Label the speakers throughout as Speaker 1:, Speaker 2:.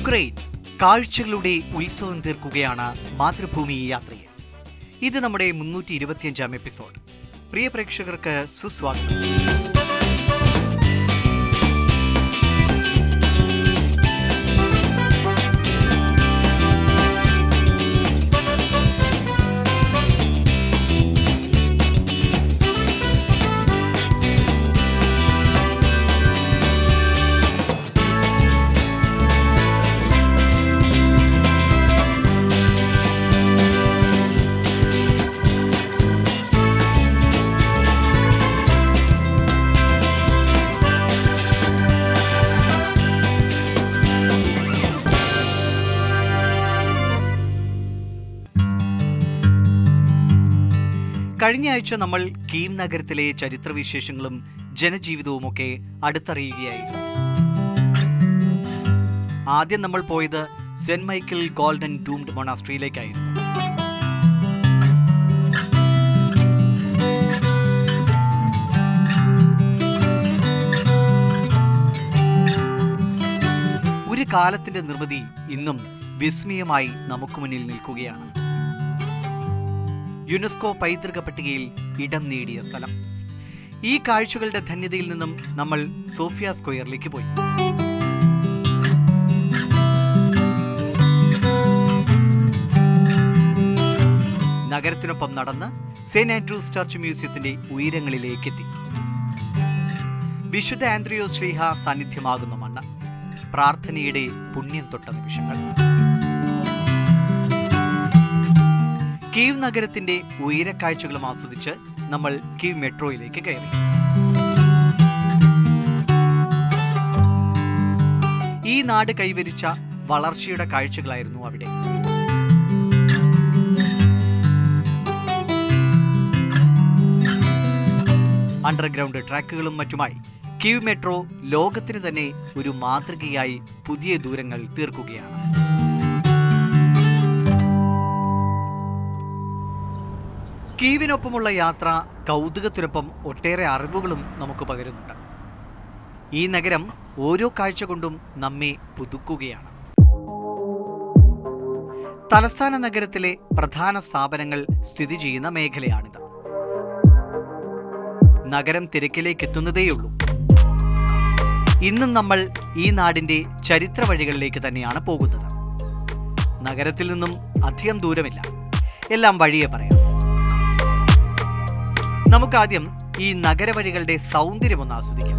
Speaker 1: Ukraine കാഴ്ചകളുടെ ഉത്സവം തീർക്കുകയാണ് മാതൃഭൂമി യാത്രയിൽ ഇത് നമ്മുടെ മുന്നൂറ്റി ഇരുപത്തിയഞ്ചാം എപ്പിസോഡ് പ്രിയ പ്രേക്ഷകർക്ക് സുസ്വാഗതം കഴിഞ്ഞ ആഴ്ച നമ്മൾ കീം നഗരത്തിലെ ചരിത്രവിശേഷങ്ങളും ജനജീവിതവുമൊക്കെ അടുത്തറിയുകയായിരുന്നു ആദ്യം നമ്മൾ പോയത് സെന്റ് മൈക്കിൾ ഗോൾഡൻ ഡൂംഡ് മൊണാസ്ട്രിയിലേക്കായിരുന്നു ഒരു കാലത്തിന്റെ നിർമ്മിതി ഇന്നും വിസ്മയമായി നമുക്ക് മുന്നിൽ നിൽക്കുകയാണ് യുനെസ്കോ പൈതൃക പട്ടികയിൽ ഇടം നേടിയ സ്ഥലം ഈ കാഴ്ചകളുടെ ധന്യതയിൽ നിന്നും നമ്മൾ സോഫിയ സ്ക്വയറിലേക്ക് പോയി നഗരത്തിനൊപ്പം നടന്ന് സെന്റ് ആൻഡ്രൂസ് ചർച്ച് മ്യൂസിയത്തിന്റെ ഉയരങ്ങളിലേക്ക് എത്തി വിശുദ്ധ ആൻഡ്രിയോസ് ശ്രീഹ സാന്നിധ്യമാകുന്ന മണ്ണ് പ്രാർത്ഥനയുടെ പുണ്യം തൊട്ട നിമിഷങ്ങൾ കീവ് നഗരത്തിന്റെ ഉയരക്കാഴ്ചകളും ആസ്വദിച്ച് നമ്മൾ കീവ് മെട്രോയിലേക്ക് കയറി ഈ നാട് കൈവരിച്ച വളർച്ചയുടെ കാഴ്ചകളായിരുന്നു അവിടെ അണ്ടർഗ്രൗണ്ട് ട്രാക്കുകളും മറ്റുമായി കീവ് മെട്രോ ലോകത്തിന് തന്നെ ഒരു മാതൃകയായി പുതിയ ദൂരങ്ങൾ തീർക്കുകയാണ് കീവിനൊപ്പമുള്ള യാത്ര കൗതുകത്തിനൊപ്പം ഒട്ടേറെ അറിവുകളും നമുക്ക് പകരുന്നുണ്ട് ഈ നഗരം ഓരോ കാഴ്ച കൊണ്ടും നമ്മെ പുതുക്കുകയാണ് തലസ്ഥാന നഗരത്തിലെ പ്രധാന സ്ഥാപനങ്ങൾ സ്ഥിതി ചെയ്യുന്ന മേഖലയാണിത് നഗരം തിരക്കിലേക്ക് എത്തുന്നതേയുള്ളൂ ഇന്നും നമ്മൾ ഈ നാടിന്റെ ചരിത്ര വഴികളിലേക്ക് തന്നെയാണ് പോകുന്നത് നഗരത്തിൽ നിന്നും അധികം ദൂരമില്ല എല്ലാം വഴിയെ പറയാം നമുക്കാദ്യം ഈ നഗരവഴികളുടെ സൗന്ദര്യം ഒന്ന് ആസ്വദിക്കാം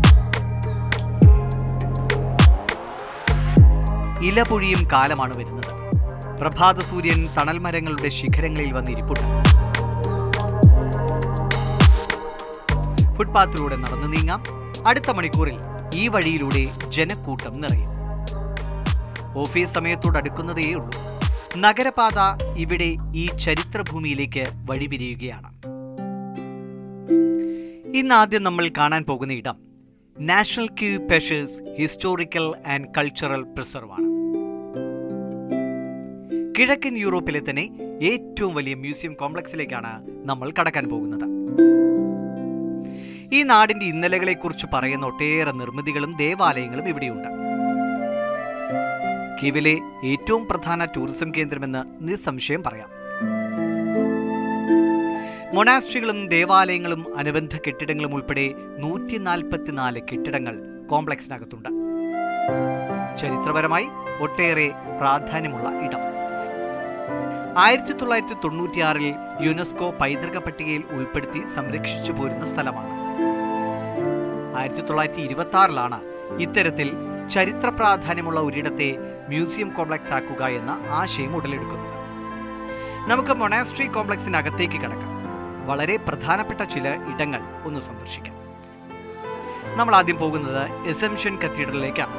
Speaker 1: ഇലപൊഴിയും കാലമാണ് വരുന്നത് പ്രഭാത സൂര്യൻ തണൽ മരങ്ങളുടെ ശിഖരങ്ങളിൽ വന്നിരിപ്പുണ്ട് ഫുട്പാത്തിലൂടെ നടന്നു നീങ്ങാം അടുത്ത മണിക്കൂറിൽ ഈ വഴിയിലൂടെ ജനക്കൂട്ടം നിറയും ഓഫീസ് സമയത്തോടടുക്കുന്നതേയുള്ളൂ നഗരപാത ഇവിടെ ഈ ചരിത്രഭൂമിയിലേക്ക് വഴിപിരിയുകയാണ് ഇന്ന് ആദ്യം നമ്മൾ കാണാൻ പോകുന്ന ഇടം national Kyiv Pechersk historical and cultural പ്രിസർവാണ് കിഴക്കൻ യൂറോപ്പിലെ തന്നെ ഏറ്റവും വലിയ മ്യൂസിയം കോംപ്ലക്സിലേക്കാണ് നമ്മൾ കടക്കാൻ പോകുന്നത് ഈ നാടിന്റെ ഇന്നലകളെക്കുറിച്ച് പറയുന്ന ഒട്ടേറെ നിർമ്മിതികളും ദേവാലയങ്ങളും ഇവിടെയുണ്ട് കീവിലെ ഏറ്റവും പ്രധാന ടൂറിസം കേന്ദ്രമെന്ന് നിസ്സംശയം പറയാം മൊണാസ്ട്രികളും ദേവാലയങ്ങളും അനുബന്ധ കെട്ടിടങ്ങളും ഉൾപ്പെടെ നൂറ്റി നാൽപ്പത്തിനാല് കെട്ടിടങ്ങൾ കോംപ്ലക്സിനകത്തുണ്ട് ചരിത്രപരമായി ഒട്ടേറെ പ്രാധാന്യമുള്ള ഇടം ആയിരത്തി തൊള്ളായിരത്തി തൊണ്ണൂറ്റിയാറിൽ യുനെസ്കോ പൈതൃക പട്ടികയിൽ ഉൾപ്പെടുത്തി സംരക്ഷിച്ചു പോരുന്ന സ്ഥലമാണ് ആയിരത്തി തൊള്ളായിരത്തി ഇരുപത്തി ആറിലാണ് ഇത്തരത്തിൽ ചരിത്ര പ്രാധാന്യമുള്ള ഒരിടത്തെ മ്യൂസിയം കോംപ്ലക്സ് ആക്കുക എന്ന ആശയം ഉടലെടുക്കുന്നത് നമുക്ക് മൊണാസ്ട്രി കോംപ്ലക്സിനകത്തേക്ക് കടക്കാം വളരെ പ്രധാനപ്പെട്ട ചില ഇടങ്ങൾ ഒന്ന് സന്ദർശിക്കാം നമ്മൾ ആദ്യം പോകുന്നത് എസംഷൻ കത്തീഡ്രലിലേക്കാണ്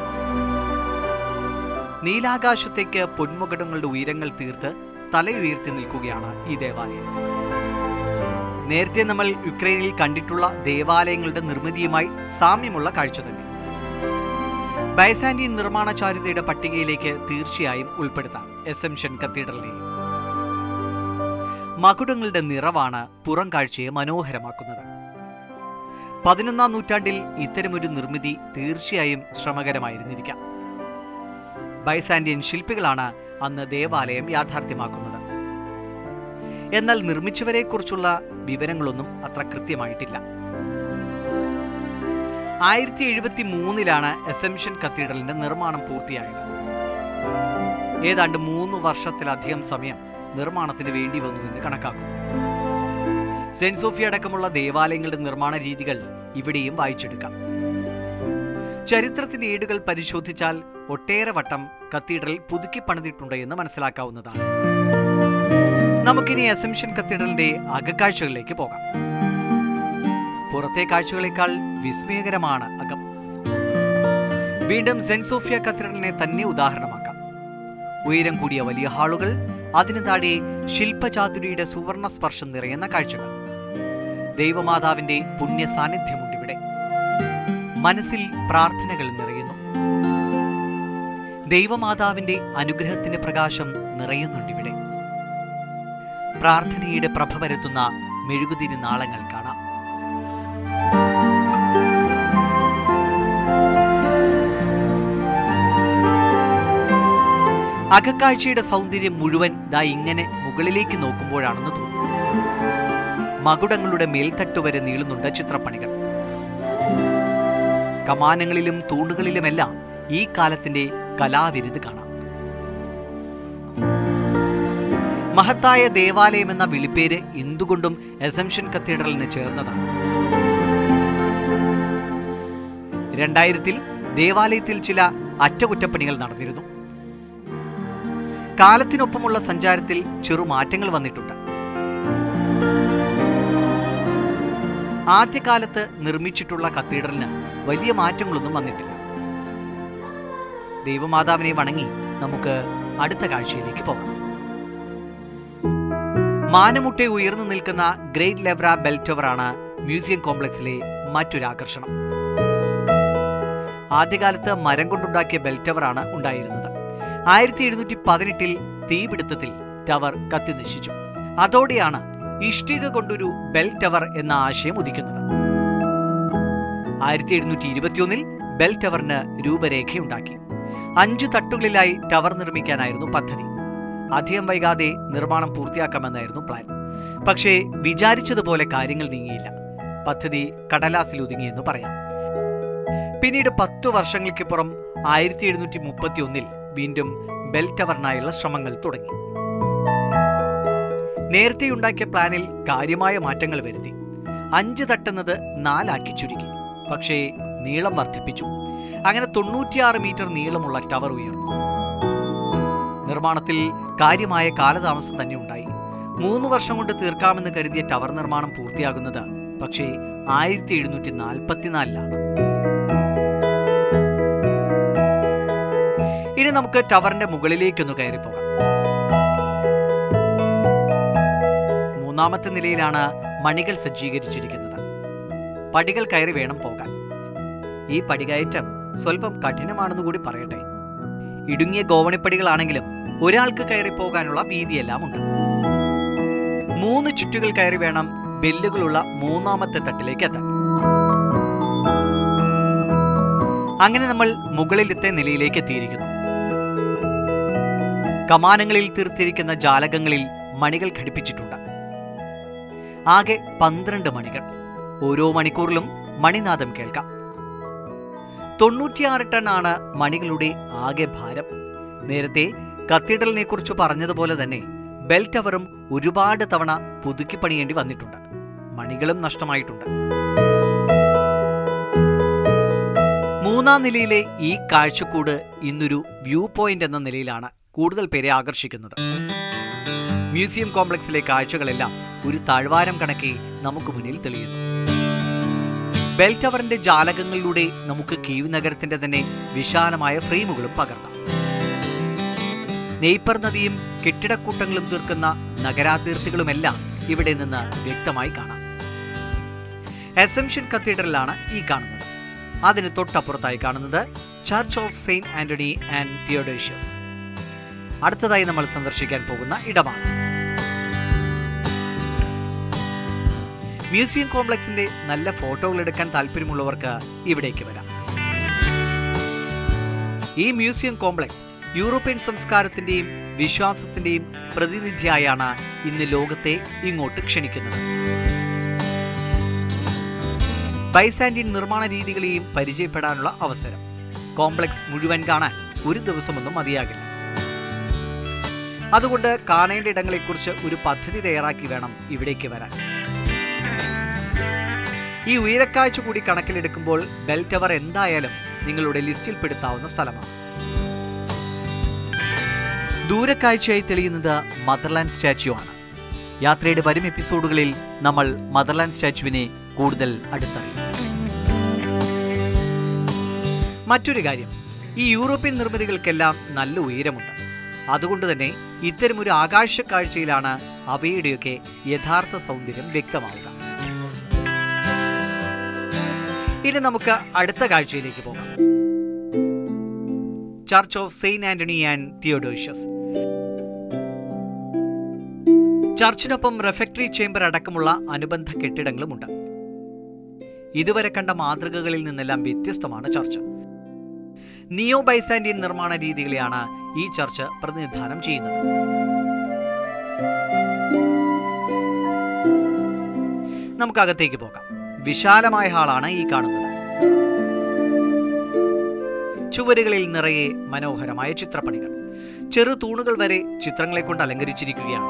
Speaker 1: നീലാകാശത്തേക്ക് പൊന്മുകടങ്ങളുടെ ഉയരങ്ങൾ തീർത്ത് തലയുയർത്തി നിൽക്കുകയാണ് ഈ ദേവാലയം നേരത്തെ നമ്മൾ യുക്രൈനിൽ കണ്ടിട്ടുള്ള ദേവാലയങ്ങളുടെ നിർമ്മിതിയുമായി സാമ്യമുള്ള കാഴ്ച തന്നെ ബൈസാൻഡിയൻ നിർമ്മാണ ചാരുതയുടെ പട്ടികയിലേക്ക് തീർച്ചയായും ഉൾപ്പെടുത്താം എസംഷൻ കത്തീഡ്രലിനെയും മകുടങ്ങളുടെ നിറവാണ് പുറം കാഴ്ചയെ മനോഹരമാക്കുന്നത് പതിനൊന്നാം നൂറ്റാണ്ടിൽ ഇത്തരമൊരു നിർമ്മിതി തീർച്ചയായും ശ്രമകരമായിരുന്നിരിക്കാം ബൈസാൻഡിയൻ ശില്പികളാണ് അന്ന് ദേവാലയം യാഥാർത്ഥ്യമാക്കുന്നത് എന്നാൽ നിർമ്മിച്ചവരെക്കുറിച്ചുള്ള വിവരങ്ങളൊന്നും അത്ര കൃത്യമായിട്ടില്ല ആയിരത്തി എഴുപത്തി മൂന്നിലാണ് എസംഷൻ കത്തീഡ്രലിന്റെ നിർമ്മാണം പൂർത്തിയായത് ഏതാണ്ട് മൂന്ന് വർഷത്തിലധികം സമയം നിർമ്മാണത്തിന് വേണ്ടി വന്നു എന്ന് കണക്കാക്കുന്നു സെന്റ് സോഫിയ അടക്കമുള്ള ദേവാലയങ്ങളുടെ നിർമ്മാണ രീതികൾ ഇവിടെയും വായിച്ചെടുക്കാം ചരിത്രത്തിന്റെ ഏടുകൾ പരിശോധിച്ചാൽ ഒട്ടേറെ വട്ടം കത്തീഡ്രൽ പുതുക്കി പണിതിട്ടുണ്ട് എന്ന് മനസ്സിലാക്കാവുന്നതാണ് നമുക്കിനി അസംഷൻ കത്തീഡ്രലിന്റെ അകക്കാഴ്ചകളിലേക്ക് പോകാം പുറത്തെ കാഴ്ചകളെക്കാൾ വിസ്മയകരമാണ് അകം വീണ്ടും സെന്റ് സോഫിയ കത്തീഡ്രലിനെ തന്നെ ഉദാഹരണമാക്കാം ഉയരം കൂടിയ വലിയ ഹാളുകൾ അതിനു താഴെ ശില്പചാതുരിയുടെ സുവർണ സ്പർശം നിറയുന്ന കാഴ്ചകൾ ദൈവമാതാവിന്റെ പുണ്യ സാന്നിധ്യമുണ്ട് ഇവിടെ മനസ്സിൽ പ്രാർത്ഥനകൾ നിറയുന്നു ദൈവമാതാവിന്റെ അനുഗ്രഹത്തിന്റെ പ്രകാശം നിറയുന്നുണ്ട് ഇവിടെ പ്രാർത്ഥനയുടെ പ്രഭ പരത്തുന്ന മെഴുകുതിരി നാളങ്ങൾ കാണാം അകക്കാഴ്ചയുടെ സൗന്ദര്യം മുഴുവൻ ദാ ഇങ്ങനെ മുകളിലേക്ക് നോക്കുമ്പോഴാണെന്ന് തോന്നുന്നു മകുടങ്ങളുടെ മേൽത്തട്ട് വരെ നീളുന്നുണ്ട് ചിത്രപ്പണികൾ കമാനങ്ങളിലും തൂണുകളിലുമെല്ലാം ഈ കാലത്തിന്റെ കലാവിരുത് കാണാം മഹത്തായ ദേവാലയം എന്ന വിളിപ്പേര് എന്തുകൊണ്ടും എസംഷൻ കത്തീഡ്രലിന് ചേർന്നതാണ് രണ്ടായിരത്തിൽ ദേവാലയത്തിൽ ചില അറ്റകുറ്റപ്പണികൾ നടന്നിരുന്നു കാലത്തിനൊപ്പമുള്ള സഞ്ചാരത്തിൽ ചെറുമാറ്റങ്ങൾ വന്നിട്ടുണ്ട് ആദ്യകാലത്ത് നിർമ്മിച്ചിട്ടുള്ള കത്തീഡ്രലിന് വലിയ മാറ്റങ്ങളൊന്നും വന്നിട്ടില്ല ദൈവമാതാവിനെ വണങ്ങി നമുക്ക് അടുത്ത കാഴ്ചയിലേക്ക് പോകാം മാനമുട്ടെ ഉയർന്നു നിൽക്കുന്ന ഗ്രേറ്റ് ലെവ്ര ബെൽ ടവറാണ് മ്യൂസിയം കോംപ്ലക്സിലെ മറ്റൊരു ആകർഷണം ആദ്യകാലത്ത് മരം കൊണ്ടുണ്ടാക്കിയ ബെൽ ടവറാണ് ഉണ്ടായിരുന്നത് ആയിരത്തി എഴുന്നൂറ്റി പതിനെട്ടിൽ തീപിടുത്തത്തിൽ ടവർ കത്തിനശിച്ചു അതോടെയാണ് ഇഷ്ടിക കൊണ്ടൊരു ബെൽ ടവർ എന്ന ആശയം ഉദിക്കുന്നത് ആയിരത്തി എഴുന്നൂറ്റി ഇരുപത്തിയൊന്നിൽ ബെൽ ടവറിന് രൂപരേഖയുണ്ടാക്കി അഞ്ചു തട്ടുകളിലായി ടവർ നിർമ്മിക്കാനായിരുന്നു പദ്ധതി അധികം വൈകാതെ നിർമ്മാണം പൂർത്തിയാക്കാമെന്നായിരുന്നു പ്ലാൻ പക്ഷേ വിചാരിച്ചതുപോലെ കാര്യങ്ങൾ നീങ്ങിയില്ല പദ്ധതി കടലാസിൽ ഒതുങ്ങിയെന്ന് പറയാം പിന്നീട് പത്തു വർഷങ്ങൾക്കിപ്പുറം ആയിരത്തി എഴുന്നൂറ്റി മുപ്പത്തി ഒന്നിൽ വീണ്ടും ബെൽ ടവറിനായുള്ള ശ്രമങ്ങൾ തുടങ്ങി നേരത്തെ ഉണ്ടാക്കിയ പ്ലാനിൽ കാര്യമായ മാറ്റങ്ങൾ വരുത്തി അഞ്ച് തട്ടുന്നത് നാലാക്കി ചുരുക്കി പക്ഷേ നീളം വർദ്ധിപ്പിച്ചു അങ്ങനെ തൊണ്ണൂറ്റിയാറ് മീറ്റർ നീളമുള്ള ടവർ ഉയർന്നു നിർമ്മാണത്തിൽ കാര്യമായ കാലതാമസം തന്നെ ഉണ്ടായി മൂന്ന് വർഷം കൊണ്ട് തീർക്കാമെന്ന് കരുതിയ ടവർ നിർമ്മാണം പൂർത്തിയാകുന്നത് പക്ഷേ ആയിരത്തി എഴുന്നൂറ്റി നാൽപ്പത്തിനാലിലാണ് ഇനി നമുക്ക് ടവറിന്റെ മുകളിലേക്കൊന്ന് കയറി പോകാം മൂന്നാമത്തെ നിലയിലാണ് മണികൾ സജ്ജീകരിച്ചിരിക്കുന്നത് പടികൾ കയറി വേണം പോകാൻ ഈ പടികയറ്റം സ്വല്പം കഠിനമാണെന്ന് കൂടി പറയട്ടെ ഇടുങ്ങിയ ഗോവണിപ്പടികളാണെങ്കിലും ഒരാൾക്ക് കയറി പോകാനുള്ള വീതിയെല്ലാം ഉണ്ട് മൂന്ന് ചുറ്റുകൾ കയറി വേണം ബെല്ലുകളുള്ള മൂന്നാമത്തെ തട്ടിലേക്ക് എത്താൻ അങ്ങനെ നമ്മൾ മുകളിലത്തെ നിലയിലേക്ക് എത്തിയിരിക്കുന്നു കമാനങ്ങളിൽ തീർത്തിരിക്കുന്ന ജാലകങ്ങളിൽ മണികൾ ഘടിപ്പിച്ചിട്ടുണ്ട് ആകെ പന്ത്രണ്ട് മണികൾ ഓരോ മണിക്കൂറിലും മണിനാദം കേൾക്കാം തൊണ്ണൂറ്റിയാറ് ടൺ ആണ് മണികളുടെ ആകെ ഭാരം നേരത്തെ കത്തീഡ്രലിനെ കുറിച്ച് പറഞ്ഞതുപോലെ തന്നെ ബെൽ ടവറും ഒരുപാട് തവണ പുതുക്കി പണിയേണ്ടി വന്നിട്ടുണ്ട് മണികളും നഷ്ടമായിട്ടുണ്ട് മൂന്നാം നിലയിലെ ഈ കാഴ്ചക്കൂട് ഇന്നൊരു വ്യൂ പോയിന്റ് എന്ന നിലയിലാണ് കൂടുതൽ പേരെ ആകർഷിക്കുന്നത് മ്യൂസിയം കോംപ്ലക്സിലെ കാഴ്ചകളെല്ലാം ഒരു താഴ്വാരം കണക്കെ നമുക്ക് മുന്നിൽ തെളിയുന്നു ബെൽ ടവറിന്റെ ജാലകങ്ങളിലൂടെ നമുക്ക് കീവ് നഗരത്തിന്റെ തന്നെ വിശാലമായ ഫ്രെയിമുകളും പകർത്താം നെയ്പ്പർ നദിയും കെട്ടിടക്കൂട്ടങ്ങളും തീർക്കുന്ന നഗരാതിർത്തികളുമെല്ലാം ഇവിടെ നിന്ന് വ്യക്തമായി കാണാം എസംഷൻ കത്തീഡ്രലാണ് ഈ കാണുന്നത് അതിന് തൊട്ടപ്പുറത്തായി കാണുന്നത് church of saint Anthony and Theodosius അടുത്തതായി നമ്മൾ സന്ദർശിക്കാൻ പോകുന്ന ഇടമാണ് മ്യൂസിയം കോംപ്ലക്സിന്റെ നല്ല ഫോട്ടോകൾ എടുക്കാൻ താല്പര്യമുള്ളവർക്ക് ഇവിടേക്ക് വരാം ഈ മ്യൂസിയം കോംപ്ലക്സ് യൂറോപ്യൻ സംസ്കാരത്തിന്റെയും വിശ്വാസത്തിന്റെയും പ്രതിനിധിയായാണ് ഇന്ന് ലോകത്തെ ഇങ്ങോട്ട് ക്ഷണിക്കുന്നത് ബൈസാൻഡിയൻ നിർമ്മാണ രീതികളെയും പരിചയപ്പെടാനുള്ള അവസരം കോംപ്ലക്സ് മുഴുവൻ കാണാൻ ഒരു ദിവസമൊന്നും മതിയാകില്ല അതുകൊണ്ട് കാണേണ്ട ഇടങ്ങളെക്കുറിച്ച് ഒരു പദ്ധതി തയ്യാറാക്കി വേണം ഇവിടേക്ക് വരാൻ ഈ ഉയരക്കാഴ്ച കൂടി കണക്കിലെടുക്കുമ്പോൾ ബെൽ ടവർ എന്തായാലും നിങ്ങളുടെ ലിസ്റ്റിൽ പെടുത്താവുന്ന സ്ഥലമാണ് ദൂരക്കാഴ്ചയായി തെളിയുന്നത് മദർലാൻഡ് സ്റ്റാച്യു ആണ് യാത്രയുടെ വരും എപ്പിസോഡുകളിൽ നമ്മൾ മദർലാൻഡ് സ്റ്റാച്യുവിനെ കൂടുതൽ അടുത്തറിയും മറ്റൊരു കാര്യം ഈ യൂറോപ്യൻ നിർമ്മിതികൾക്കെല്ലാം നല്ല ഉയരമുണ്ട് അതുകൊണ്ട് തന്നെ ഇത്തരമൊരു ആകാശ കാഴ്ചയിലാണ് അവയുടെയൊക്കെ യഥാർത്ഥ സൗന്ദര്യം വ്യക്തമാവുക ഇനി നമുക്ക് അടുത്ത കാഴ്ചയിലേക്ക് പോകാം church of saint Anthony and Theodosius ചർച്ചിനൊപ്പം റെഫക്ടറി ചേംബർ അടക്കമുള്ള അനുബന്ധ കെട്ടിടങ്ങളുമുണ്ട് ഇതുവരെ കണ്ട മാതൃകകളിൽ നിന്നെല്ലാം വ്യത്യസ്തമാണ് ചർച്ച് നിയോ ബൈസാൻഡിയൻ നിർമ്മാണ രീതികളെയാണ് ഈ ചർച്ച് പ്രതിനിധാനം ചെയ്യുന്നത് നമുക്ക് അകത്തേക്ക് പോകാം വിശാലമായ ഹാളാണ് ഈ കാണുന്നത് ചുവരുകളിൽ നിറയെ മനോഹരമായ ചിത്രപ്പണികൾ ചെറു തൂണുകൾ വരെ ചിത്രങ്ങളെ കൊണ്ട് അലങ്കരിച്ചിരിക്കുകയാണ്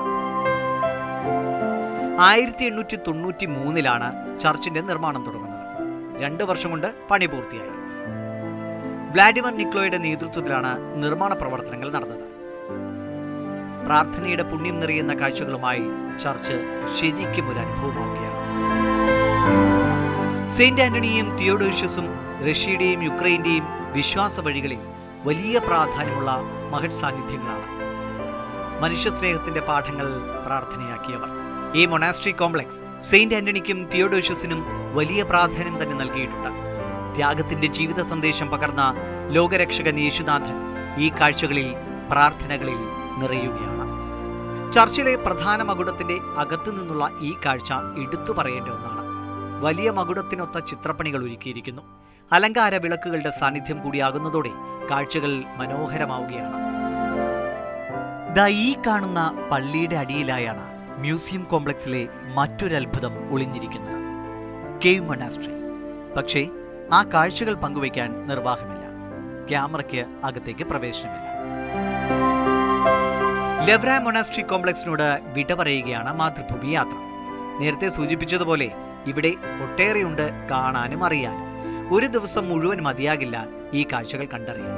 Speaker 1: ആയിരത്തി എണ്ണൂറ്റി തൊണ്ണൂറ്റി മൂന്നിലാണ് ചർച്ചിന്റെ നിർമ്മാണം തുടങ്ങുന്നത് രണ്ട് വർഷം കൊണ്ട് പണി പൂർത്തിയായി വ്ലാഡിമർ നിക്ലോയുടെ നേതൃത്വത്തിലാണ് നിർമ്മാണ പ്രവർത്തനങ്ങൾ നടന്നത് പ്രാർത്ഥനയുടെ പുണ്യം നിറയുന്ന കാഴ്ചകളുമായി ചർച്ച് ശരിക്കും ഒരു അനുഭവമാവുകയാണ് സെയിന്റ് ആന്റണിയും തിയോഡോഷ്യസും റഷ്യയുടെയും യുക്രൈന്റെയും വിശ്വാസ വഴികളിൽ വലിയ പ്രാധാന്യമുള്ള മഹത് സാന്നിധ്യങ്ങളാണ് മനുഷ്യസ്നേഹത്തിന്റെ പാഠങ്ങൾ പ്രാർത്ഥനയാക്കിയവർ ഈ മൊണാസ്ട്രി കോംപ്ലക്സ് സെയിന്റ് ആന്റണിക്കും തിയോഡോഷ്യസിനും വലിയ പ്രാധാന്യം തന്നെ നൽകിയിട്ടുണ്ട് ത്യാഗത്തിന്റെ ജീവിത സന്ദേശം പകർന്ന ലോകരക്ഷകൻ യേശുനാഥൻ ഈ കാഴ്ചകളിൽ പ്രാർത്ഥനകളിൽ നിറയുകയാണ് ചർച്ചിലെ പ്രധാന മകുടത്തിന്റെ അകത്തു നിന്നുള്ള ഈ കാഴ്ച എടുത്തു പറയേണ്ട ഒന്നാണ് വലിയ മകുടത്തിനൊത്ത ചിത്രപ്പണികൾ ഒരുക്കിയിരിക്കുന്നു അലങ്കാര വിളക്കുകളുടെ സാന്നിധ്യം കൂടിയാകുന്നതോടെ കാഴ്ചകൾ മനോഹരമാവുകയാണ് ദാ ഈ കാണുന്ന പള്ളിയുടെ അടിയിലായാണ് മ്യൂസിയം കോംപ്ലക്സിലെ മറ്റൊരു അത്ഭുതം ഒളിഞ്ഞിരിക്കുന്നത് കേവ് മൊനാസ്ട്രി പക്ഷേ ആ കാഴ്ചകൾ പങ്കുവയ്ക്കാൻ നിർവാഹമില്ല ക്യാമറയ്ക്ക് അകത്തേക്ക് പ്രവേശനമില്ല ലെവ്ര മൊനാസ്ട്രി കോംപ്ലക്സിനോട് വിട പറയുകയാണ് മാതൃഭൂമി യാത്ര നേരത്തെ സൂചിപ്പിച്ചതുപോലെ ഇവിടെ ഒട്ടേറെയുണ്ട് കാണാനും അറിയാനും ഒരു ദിവസം മുഴുവൻ മതിയാകില്ല ഈ കാഴ്ചകൾ കണ്ടറിയാൻ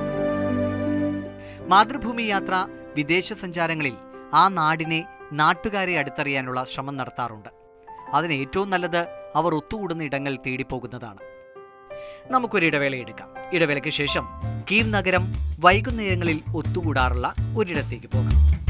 Speaker 1: മാതൃഭൂമി യാത്ര വിദേശ സഞ്ചാരങ്ങളിൽ ആ നാടിനെ നാട്ടുകാരെ അടുത്തറിയാനുള്ള ശ്രമം നടത്താറുണ്ട് അതിന് ഏറ്റവും നല്ലത് അവർ ഒത്തുകൂടുന്ന ഇടങ്ങൾ തേടിപ്പോകുന്നതാണ് നമുക്കൊരു ഇടവേള എടുക്കാം ഇടവേളയ്ക്ക് ശേഷം കീവ് നഗരം വൈകുന്നേരങ്ങളിൽ ഒത്തുകൂടാറുള്ള ഒരിടത്തേക്ക് പോകാം